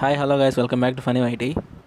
hi hello guys welcome back to Phani YT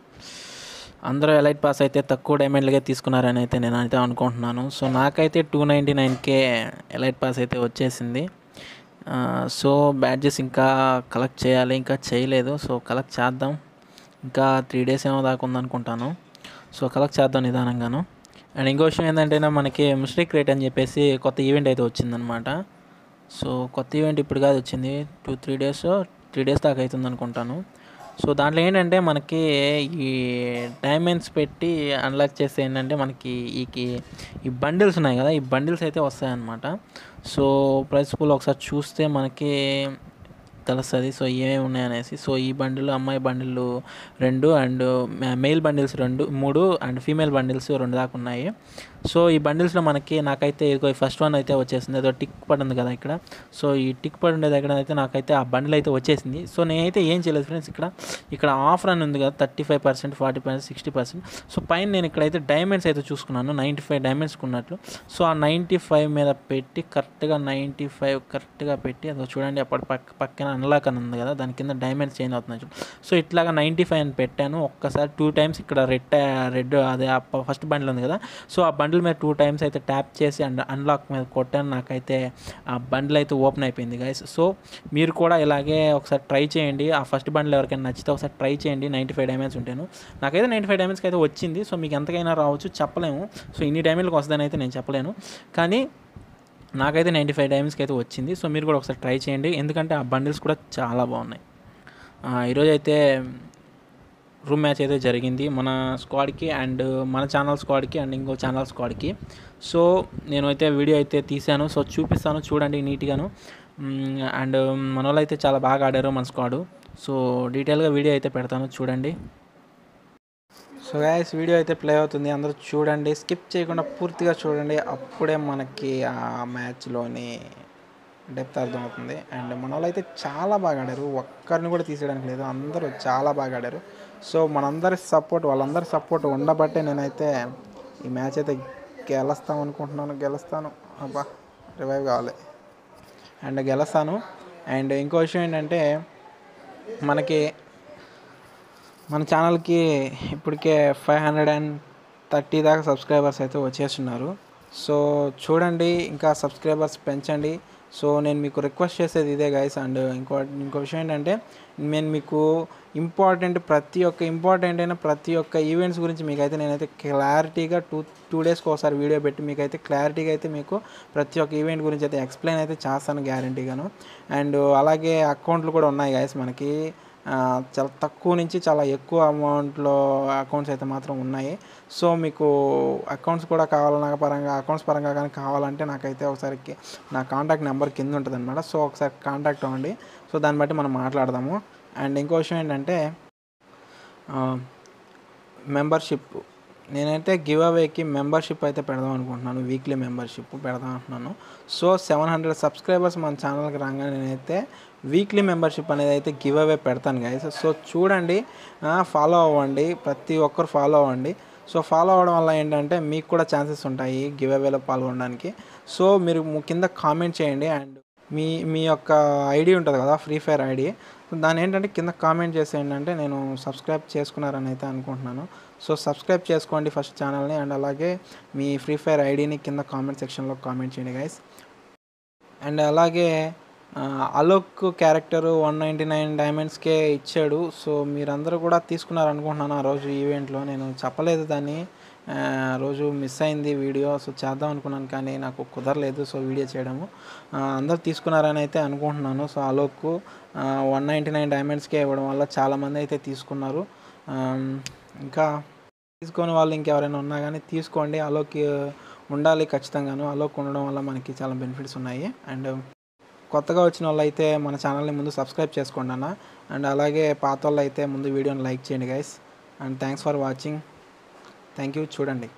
అందరూ elite pass అయితే తక్కువ డైమండ్లకే తీసుకున్నారని అయితే నేను అయితే అనుకుంటున్నాను సో నాకైతే టూ నైంటీ నైన్కే ఎలైట్ పాస్ అయితే వచ్చేసింది ఆ, సో బ్యాడ్జెస్ ఇంకా కలెక్ట్ చేయాలి ఇంకా చేయలేదు సో కలెక్ట్ చేద్దాం ఇంకా త్రీ డేస్ ఏమో దాకా ఉందనుకుంటాను సో కలెక్ట్ చేద్దాం నిదానంగాను అండ్ ఇంకో విషయం ఏంటంటే మనకి మిస్టేక్ రేట్ అని చెప్పేసి కొత్త ఈవెంట్ అయితే వచ్చిందనమాట సో కొత్త ఈవెంట్ ఇప్పుడు కాదు వచ్చింది two three days three days దాకా అవుతుంది అనుకుంటాను సో దాంట్లో ఏంటంటే మనకి ఈ డైమండ్స్ పెట్టి అన్లాక్ చేస్తే ఏంటంటే మనకి ఈ కి- ఈ బండిల్స్ ఉన్నాయి కదా ఈ బండిల్స్ అయితే వస్తాయన్నమాట సో ప్రైస్ పూల్ ఒకసారి చూస్తే మనకి తెలుస్తుంది సో ఏమేమి ఉన్నాయనేసి సో ఈ బండిల్ అమ్మాయి బండిల్ రెండు అండ్ మెయిల్ బండిల్స్ రెండు మూడు అండ్ ఫీమేల్ బండిల్స్ రెండు దాకా ఉన్నాయి సో ఈ బండిల్స్లో మనకి నాకైతే ఇదిగో ఫస్ట్ వన్ అయితే వచ్చేసింది అదో టిక్ పడి ఉంది కదా ఇక్కడ సో ఈ టిక్ పడి ఉండే దగ్గర అయితే నాకైతే ఆ బండిల్ అయితే వచ్చేసింది సో నేనైతే ఏం చేయలేదు ఫ్రెండ్స్ ఇక్కడ ఇక్కడ ఆఫర్ అని ఉంది కదా thirty five percent forty percent sixty percent so పైన నేను ఇక్కడైతే డైమండ్స్ అయితే చూసుకున్నాను నైంటీ ఫైవ్ డైమండ్స్ ఉన్నట్లు సో ఆ నైంటీ ఫైవ్ మీద పెట్టి కరెక్ట్గా నైంటీ ఫైవ్ కరెక్ట్గా పెట్టి అదో చూడండి అప్పటి పక్క పక్కన అన్లాక్ అని ఉంది కదా దాని కింద డైమండ్స్ చేంజ్ అవుతున్నాయి చూడండి సో ఇట్లాగా నైంటీ ఫైవ్ అని పెట్టాను ఒక్కసారి టూ టైమ్స్ ఇక్కడ రెడ్ రెడ్ అదే ఫస్ట్ బండిల్ ఉంది కదా సో ఆ బండిల్ మీద టూ టైమ్స్ అయితే ట్యాప్ చేసి అండ్ అన్లాక్ మీద కొట్టాను నాకైతే ఆ బండిల్ అయితే ఓపెన్ అయిపోయింది గైస్ సో మీరు కూడా ఇలాగే ఒకసారి ట్రై చేయండి ఆ ఫస్ట్ బండిల్ ఎవరికైనా నచ్చితే ఒకసారి ట్రై చేయండి నైంటీ ఫైవ్ డైమండ్స్ ఉంటాను నాకైతే నైంటీ ఫైవ్ డైమండ్స్కి అయితే వచ్చింది సో మీకు ఎంతకైనా రావచ్చు చెప్పలేము సో ఇన్ని డైమండ్లకు వస్తుందని అయితే నేను చెప్పలేను కానీ నాకైతే నైంటీ ఫైవ్ డైమండ్స్కి అయితే వచ్చింది సో మీరు కూడా ఒకసారి ట్రై చేయండి ఎందుకంటే ఆ బండిల్స్ కూడా చాలా బాగున్నాయి ఆ, ఈరోజు అయితే రూమ్ మ్యాచ్ అయితే జరిగింది మన స్క్వాడ్కి అండ్ మన ఛానల్ స్క్వాడ్కి అండ్ ఇంకో ఛానల్ స్క్వాడ్కి సో నేను అయితే వీడియో అయితే తీశాను సో చూపిస్తాను చూడండి నీట్గాను మ్, అండ్ మన వాళ్ళు అయితే చాలా బాగా ఆడారు మన స్క్వాడు సో డీటెయిల్గా వీడియో అయితే పెడతాను చూడండి సో గాయస్ వీడియో అయితే ప్లే అవుతుంది అందరూ చూడండి స్కిప్ చేయకుండా పూర్తిగా చూడండి అప్పుడే మనకి ఆ మ్యాచ్లోని డెప్త్ అర్థమవుతుంది అండ్ మన వాళ్ళు అయితే చాలా బాగా ఆడారు ఒక్కరిని కూడా తీసేయడానికి లేదు అందరూ చాలా బాగా ఆడారు సో మనందరి సపోర్ట్ వాళ్ళందరి సపోర్ట్ ఉండబట్టే నేనైతే ఈ మ్యాచ్ అయితే గెలుస్తాం అనుకుంటున్నాను గెలుస్తాను అబ్బా రివైవ్ కావాలి అండ్ గెలుస్తాను అండ్ ఇంకో విషయం ఏంటంటే మనకి మన ఛానల్కి ఇప్పటికే ఫైవ్ హండ్రెడ్ అండ్ థర్టీ దాకా సబ్స్క్రైబర్స్ అయితే వచ్చేస్తున్నారు సో చూడండి ఇంకా సబ్స్క్రైబర్స్ పెంచండి సో నేను మీకు రిక్వెస్ట్ చేసేది ఇదే గైస్ అండ్ ఇంకో ఇంకో విషయం ఏంటంటే నేను మీకు ఇంపార్టెంట్ ప్రతి ఒక్క ఇంపార్టెంట్ అయిన ప్రతి ఒక్క ఈవెంట్స్ గురించి మీకైతే నేనైతే క్లారిటీగా టూ టూ డేస్కి ఒకసారి వీడియో పెట్టి మీకైతే క్లారిటీగా అయితే మీకు ప్రతి ఒక్క ఈవెంట్ గురించి అయితే ఎక్స్ప్లెయిన్ అయితే చేస్తాను గ్యారంటీగాను అండ్ అలాగే అకౌంట్లు కూడా ఉన్నాయి గైస్ మనకి ఆ, చాలా తక్కువ నుంచి చాలా ఎక్కువ అమౌంట్లో అకౌంట్స్ అయితే మాత్రం ఉన్నాయి సో మీకు అకౌంట్స్ కూడా కావాలన్నా పరంగా అకౌంట్స్ పరంగా కానీ కావాలంటే నాకైతే ఒకసారి కి- నా కాంటాక్ట్ నెంబర్ కింద ఉంటుంది అనమాట సో ఒకసారి కాంటాక్ట్ అవ్వండి సో దాన్ని బట్టి మనం మాట్లాడదాము అండ్ ఇంకో విషయం ఏంటంటే మెంబర్షిప్ నేనైతే గివ్ అవేకి మెంబర్షిప్ అయితే పెడదాం అనుకుంటున్నాను వీక్లీ మెంబర్షిప్ పెడదాం అంటున్నాను సో సెవెన్ హండ్రెడ్ సబ్స్క్రైబర్స్ మన ఛానల్కి రాగానే నేనైతే వీక్లీ మెంబర్షిప్ అనేది అయితే గివ్ అవే పెడతాను గైస్ సో చూడండి ఫాలో అవ్వండి ప్రతి ఒక్కరు ఫాలో అవ్వండి సో ఫాలో అవ్వడం వల్ల ఏంటంటే మీకు కూడా ఛాన్సెస్ ఉంటాయి గివ్ అవేలో పాల్గొనడానికి సో మీరు ము- కింద కామెంట్ చేయండి అండ్ మీ మీ యొక్క ఐడి ఉంటుంది కదా ఫ్రీ ఫైర్ ఐడి దాని ఏంటంటే కింద కామెంట్ చేసి ఏంటంటే నేను సబ్స్క్రైబ్ చేసుకున్నారని అయితే అనుకుంటున్నాను సో సబ్స్క్రైబ్ చేసుకోండి ఫస్ట్ ఛానల్ని అండ్ అలాగే మీ ఫ్రీ ఫైర్ ఐడిని కింద కామెంట్ సెక్షన్లో కామెంట్ చేయండి గైస్ అండ్ అలాగే ఆ, Alok character one ninety nine డైమండ్స్కే ఇచ్చాడు సో మీరందరూ కూడా తీసుకున్నారు అనుకుంటున్నాను ఆ రోజు ఈవెంట్లో నేను చెప్పలేదు దాన్ని ఆ, ఆ రోజు మిస్ అయింది వీడియో సో చేద్దాం అనుకున్నాను కానీ నాకు కుదరలేదు సో వీడియో చేయడము ఆ, అందరు తీసుకున్నారని అయితే అనుకుంటున్నాను so Alok one ninety nine డైమండ్స్కే ఇవ్వడం వల్ల చాలామంది అయితే తీసుకున్నారు ఆమ్, ఇంకా తీసుకొని వాళ్ళు ఇంకెవరైనా ఉన్నా కానీ తీసుకోండి అలోక్ ఉండాలి ఖచ్చితంగాను అలోక్ ఉండడం వల్ల మనకి చాలా బెనిఫిట్స్ ఉన్నాయి అండ్ కొత్తగా వచ్చిన వాళ్ళు అయితే మన ఛానల్ని ముందు సబ్స్క్రైబ్ చేసుకోండి అన్న అండ్ అలాగే పాత వాళ్ళు అయితే ముందు వీడియోని లైక్ చేయండి guys and thanks for watching thank you చూడండి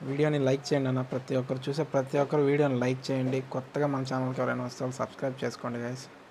వీడియోని లైక్ చేయండి అన్న ప్రతి ఒక్కరు చూసే ప్రతి ఒక్కరు వీడియోని లైక్ చేయండి కొత్తగా మన ఛానల్కి ఎవరైనా వస్తే సబ్స్క్రైబ్ చేసుకోండి గైస్